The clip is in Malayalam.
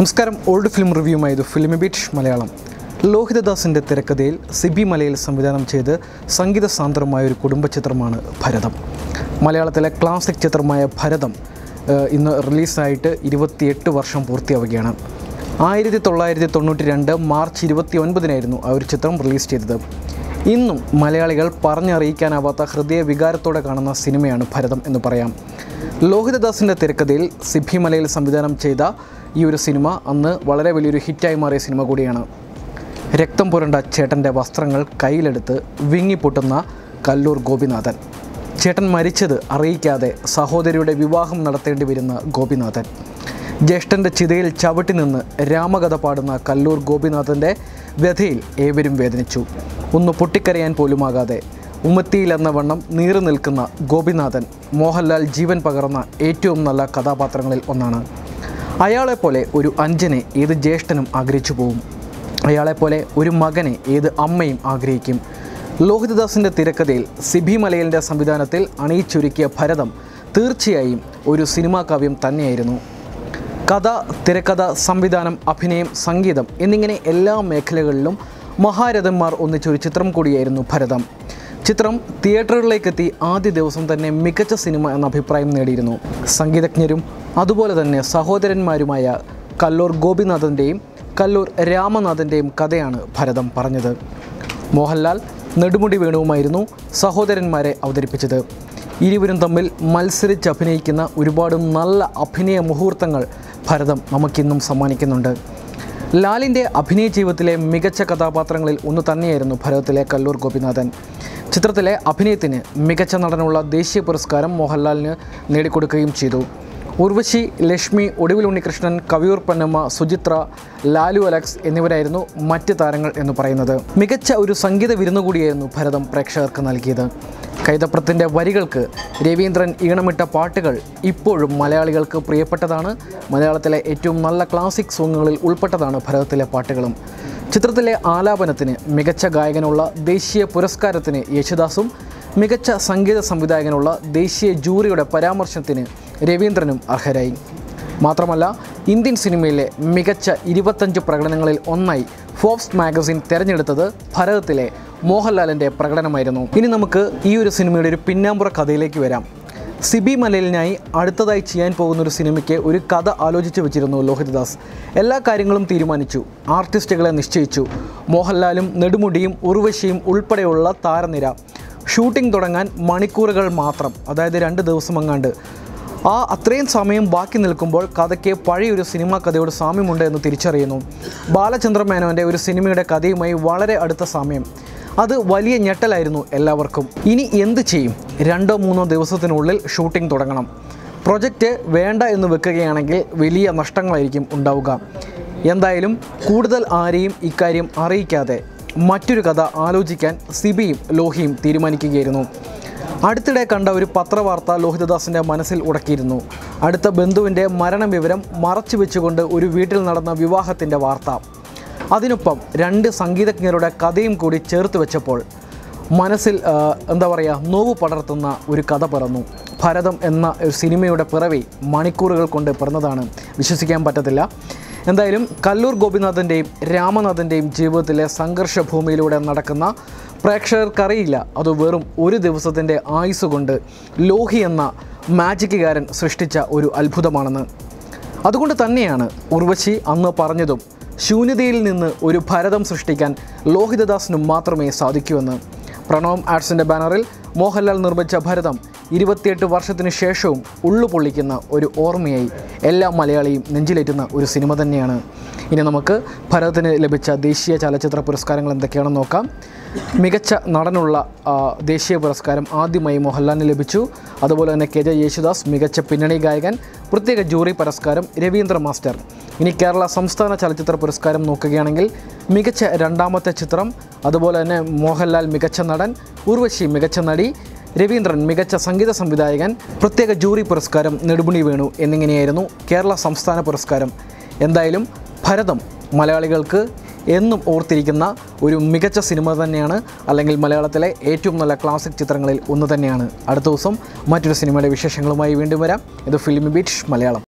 നമസ്കാരം ഓൾഡ് ഫിലിം റിവ്യൂമായി ഇത് ഫിലിം ബീറ്റ് മലയാളം ലോഹിതദാസിൻ്റെ തിരക്കഥയിൽ സിബി മലയിൽ സംവിധാനം ചെയ്ത് സംഗീത സാന്ദ്രമായ ഒരു കുടുംബ ചിത്രമാണ് ഭരതം മലയാളത്തിലെ ക്ലാസിക് ചിത്രമായ ഭരതം ഏഹ്, ഇന്ന് റിലീസായിട്ട് ഇരുപത്തിയെട്ട് വർഷം പൂർത്തിയാവുകയാണ് ആയിരത്തി തൊള്ളായിരത്തി തൊണ്ണൂറ്റി രണ്ട് മാർച്ച് ഇരുപത്തി ഒൻപതിനായിരുന്നു ആ ഒരു ചിത്രം റിലീസ് ചെയ്തത് ഇന്നും മലയാളികൾ പറഞ്ഞറിയിക്കാനാവാത്ത ഹൃദയ വികാരത്തോടെ കാണുന്ന സിനിമയാണ് ഭരതം എന്ന് പറയാം ലോഹിതദാസിൻ്റെ തിരക്കഥയിൽ സിബി മലയിൽ സംവിധാനം ചെയ്ത ഈ ഒരു സിനിമ അന്ന് വളരെ വലിയൊരു ഹിറ്റായി മാറിയ സിനിമ കൂടിയാണ് രക്തം പുരണ്ട ചേട്ടൻ്റെ വസ്ത്രങ്ങൾ കയ്യിലെടുത്ത് വിങ്ങിപ്പൊട്ടുന്ന കല്ലൂർ ഗോപിനാഥൻ ചേട്ടൻ മരിച്ചത് അറിയിക്കാതെ സഹോദരിയുടെ വിവാഹം നടത്തേണ്ടി വരുന്ന ഗോപിനാഥൻ ജ്യേഷ്ഠൻ്റെ ചിതയിൽ ചവിട്ടി നിന്ന് രാമകഥ പാടുന്ന കല്ലൂർ ഗോപിനാഥൻ്റെ വ്യഥയിൽ ഏവരും വേദനിച്ചു ഒന്ന് പൊട്ടിക്കരയാൻ പോലുമാകാതെ ഉമ്മത്തിയിൽ എന്ന വണ്ണം നീറി നിൽക്കുന്ന ഗോപിനാഥൻ മോഹൻലാൽ ജീവൻ പകർന്ന ഏറ്റവും നല്ല കഥാപാത്രങ്ങളിൽ ഒന്നാണ് അയാളെപ്പോലെ ഒരു അഞ്ചനെ ഏത് ജ്യേഷ്ഠനും ആഗ്രഹിച്ചു പോവും അയാളെപ്പോലെ ഒരു മകനെ ഏത് അമ്മയും ആഗ്രഹിക്കും ലോഹിതദാസിൻ്റെ തിരക്കഥയിൽ സിബി മലയലിൻ്റെ സംവിധാനത്തിൽ അണിയിച്ചൊരുക്കിയ ഭരതം തീർച്ചയായും ഒരു സിനിമാ കാവ്യം തന്നെയായിരുന്നു കഥ തിരക്കഥ സംവിധാനം അഭിനയം സംഗീതം എന്നിങ്ങനെ എല്ലാ മേഖലകളിലും മഹാരഥന്മാർ ഒന്നിച്ചൊരു ചിത്രം കൂടിയായിരുന്നു ഭരതം ചിത്രം തിയേറ്ററുകളിലേക്കെത്തി ആദ്യ ദിവസം തന്നെ മികച്ച സിനിമ എന്ന അഭിപ്രായം നേടിയിരുന്നു സംഗീതജ്ഞരും അതുപോലെ തന്നെ സഹോദരന്മാരുമായ കല്ലൂർ ഗോപിനാഥൻ്റെയും കല്ലൂർ രാമനാഥൻ്റെയും കഥയാണ് ഭരതം പറഞ്ഞത് മോഹൻലാൽ നെടുമുടി വേണുവുമായിരുന്നു സഹോദരന്മാരെ അവതരിപ്പിച്ചത് ഇരുവരും തമ്മിൽ മത്സരിച്ച് അഭിനയിക്കുന്ന ഒരുപാട് നല്ല അഭിനയ മുഹൂർത്തങ്ങൾ ഭരതം നമുക്കിന്നും സമ്മാനിക്കുന്നുണ്ട് ലാലിൻ്റെ അഭിനയ ജീവിതത്തിലെ മികച്ച കഥാപാത്രങ്ങളിൽ ഒന്ന് തന്നെയായിരുന്നു ഭരതത്തിലെ കല്ലൂർ ഗോപിനാഥൻ ചിത്രത്തിലെ അഭിനയത്തിന് മികച്ച നടനുള്ള ദേശീയ പുരസ്കാരം മോഹൻലാലിന് നേടിക്കൊടുക്കുകയും ചെയ്തു ഉർവശി ലക്ഷ്മി ഒടുവിൽ ഉണ്ണികൃഷ്ണൻ കവിയൂർ പൊന്നമ്മ സുചിത്ര ലാലു അലക്സ് എന്നിവരായിരുന്നു മറ്റ് താരങ്ങൾ എന്ന് പറയുന്നത് മികച്ച ഒരു സംഗീത വിരുന്നു കൂടിയായിരുന്നു ഭരതം പ്രേക്ഷകർക്ക് നൽകിയത് കൈതപ്രത്തിൻ്റെ വരികൾക്ക് രവീന്ദ്രൻ ഈണമിട്ട പാട്ടുകൾ ഇപ്പോഴും മലയാളികൾക്ക് പ്രിയപ്പെട്ടതാണ് മലയാളത്തിലെ ഏറ്റവും നല്ല ക്ലാസിക് സോങ്ങുകളിൽ ഉൾപ്പെട്ടതാണ് ഭരതത്തിലെ പാട്ടുകളും ചിത്രത്തിലെ ആലാപനത്തിന് മികച്ച ഗായകനുള്ള ദേശീയ പുരസ്കാരത്തിന് യേശുദാസും മികച്ച സംഗീത സംവിധായകനുള്ള ദേശീയ ജൂറിയുടെ പരാമർശത്തിന് രവീന്ദ്രനും അർഹരായി മാത്രമല്ല ഇന്ത്യൻ സിനിമയിലെ മികച്ച ഇരുപത്തഞ്ച് പ്രകടനങ്ങളിൽ ഒന്നായി ഫോബ്സ് മാഗസിൻ തിരഞ്ഞെടുത്തത് ഭരതത്തിലെ മോഹൻലാലിൻ്റെ പ്രകടനമായിരുന്നു ഇനി നമുക്ക് ഈ ഒരു സിനിമയുടെ ഒരു പിന്നാമ്പുറ കഥയിലേക്ക് വരാം സിബി മലയിലിനായി അടുത്തതായി ചെയ്യാൻ പോകുന്ന ഒരു സിനിമയ്ക്ക് ഒരു കഥ ആലോചിച്ച് വെച്ചിരുന്നു ലോഹിതദാസ് എല്ലാ കാര്യങ്ങളും തീരുമാനിച്ചു ആർട്ടിസ്റ്റുകളെ നിശ്ചയിച്ചു മോഹൻലാലും നെടുമുടിയും ഉർവശിയും ഉൾപ്പെടെയുള്ള താരനിര ഷൂട്ടിംഗ് തുടങ്ങാൻ മണിക്കൂറുകൾ മാത്രം അതായത് രണ്ട് ദിവസം എങ്ങാണ്ട് ആ അത്രയും സമയം ബാക്കി നിൽക്കുമ്പോൾ കഥയ്ക്ക് പഴയൊരു സിനിമാ കഥയോട് സാമ്യമുണ്ട് എന്ന് തിരിച്ചറിയുന്നു ബാലചന്ദ്ര മേനോൻ്റെ ഒരു സിനിമയുടെ കഥയുമായി വളരെ അടുത്ത സാമ്യം അത് വലിയ ഞെട്ടലായിരുന്നു എല്ലാവർക്കും ഇനി എന്ത് ചെയ്യും രണ്ടോ മൂന്നോ ദിവസത്തിനുള്ളിൽ ഷൂട്ടിംഗ് തുടങ്ങണം പ്രൊജക്റ്റ് വേണ്ട എന്ന് വെക്കുകയാണെങ്കിൽ വലിയ നഷ്ടങ്ങളായിരിക്കും ഉണ്ടാവുക എന്തായാലും കൂടുതൽ ആരെയും ഇക്കാര്യം അറിയിക്കാതെ മറ്റൊരു കഥ ആലോചിക്കാൻ സിബിയും ലോഹിയും തീരുമാനിക്കുകയായിരുന്നു അടുത്തിടെ കണ്ട ഒരു പത്രവാർത്ത ലോഹിതദാസിൻ്റെ മനസ്സിൽ ഉടക്കിയിരുന്നു അടുത്ത ബന്ധുവിൻ്റെ മരണവിവരം മറച്ചു വെച്ചുകൊണ്ട് ഒരു വീട്ടിൽ നടന്ന വിവാഹത്തിൻ്റെ വാർത്ത അതിനൊപ്പം രണ്ട് സംഗീതജ്ഞരുടെ കഥയും കൂടി ചേർത്ത് വെച്ചപ്പോൾ മനസ്സിൽ ആ, എന്താ പറയുക നോവ് പടർത്തുന്ന ഒരു കഥ പിറന്നു ഭരതം എന്ന ഒരു സിനിമയുടെ പിറവി മണിക്കൂറുകൾ കൊണ്ട് പിറന്നതാണ് വിശ്വസിക്കാൻ പറ്റത്തില്ല എന്തായാലും കല്ലൂർ ഗോപിനാഥൻ്റെയും രാമനാഥൻ്റെയും ജീവിതത്തിലെ സംഘർഷ ഭൂമിയിലൂടെ നടക്കുന്ന പ്രേക്ഷകർക്കറിയില്ല അത് വെറും ഒരു ദിവസത്തിൻ്റെ ആയുസ് കൊണ്ട് ലോഹി എന്ന മാജിക്കുകാരൻ സൃഷ്ടിച്ച ഒരു അത്ഭുതമാണെന്ന് അതുകൊണ്ട് തന്നെയാണ് ഉർവശി അന്ന് പറഞ്ഞതും ശൂന്യതയിൽ നിന്ന് ഒരു ഭരതം സൃഷ്ടിക്കാൻ ലോഹിതദാസിനും മാത്രമേ സാധിക്കൂവെന്ന് പ്രണോം ആർട്സിൻ്റെ ബാനറിൽ മോഹൻലാൽ നിർമ്മിച്ച ഭരതം ഇരുപത്തിയെട്ട് വർഷത്തിന് ശേഷവും ഉള്ളു പൊള്ളിക്കുന്ന ഒരു ഓർമ്മയായി എല്ലാ മലയാളിയും നെഞ്ചിലേറ്റുന്ന ഒരു സിനിമ തന്നെയാണ് ഇനി നമുക്ക് ഭരതത്തിന് ലഭിച്ച ദേശീയ ചലച്ചിത്ര പുരസ്കാരങ്ങൾ എന്തൊക്കെയാണെന്ന് നോക്കാം മികച്ച നടനുള്ള ആ, ദേശീയ പുരസ്കാരം ആദ്യമായി മോഹൻലാലിന് ലഭിച്ചു അതുപോലെ തന്നെ കെ ജെ യേശുദാസ് മികച്ച പിന്നണി ഗായകൻ പ്രത്യേക ജൂറി പുരസ്കാരം രവീന്ദ്ര മാസ്റ്റർ ഇനി കേരള സംസ്ഥാന ചലച്ചിത്ര പുരസ്കാരം നോക്കുകയാണെങ്കിൽ മികച്ച രണ്ടാമത്തെ ചിത്രം അതുപോലെ തന്നെ മോഹൻലാൽ മികച്ച നടൻ ഉർവശി മികച്ച നടി രവീന്ദ്രൻ മികച്ച സംഗീത സംവിധായകൻ പ്രത്യേക ജൂറി പുരസ്കാരം നെടുമുടി വേണു എന്നിങ്ങനെയായിരുന്നു കേരള സംസ്ഥാന പുരസ്കാരം എന്തായാലും ഭരതം മലയാളികൾക്ക് എന്നും ഓർത്തിരിക്കുന്ന ഒരു മികച്ച സിനിമ തന്നെയാണ് അല്ലെങ്കിൽ മലയാളത്തിലെ ഏറ്റവും നല്ല ക്ലാസിക് ചിത്രങ്ങളിൽ ഒന്ന് തന്നെയാണ് അടുത്ത ദിവസം മറ്റൊരു സിനിമയുടെ വിശേഷങ്ങളുമായി വീണ്ടും വരാം ഇത് ഫിലിം ബീറ്റ് മലയാളം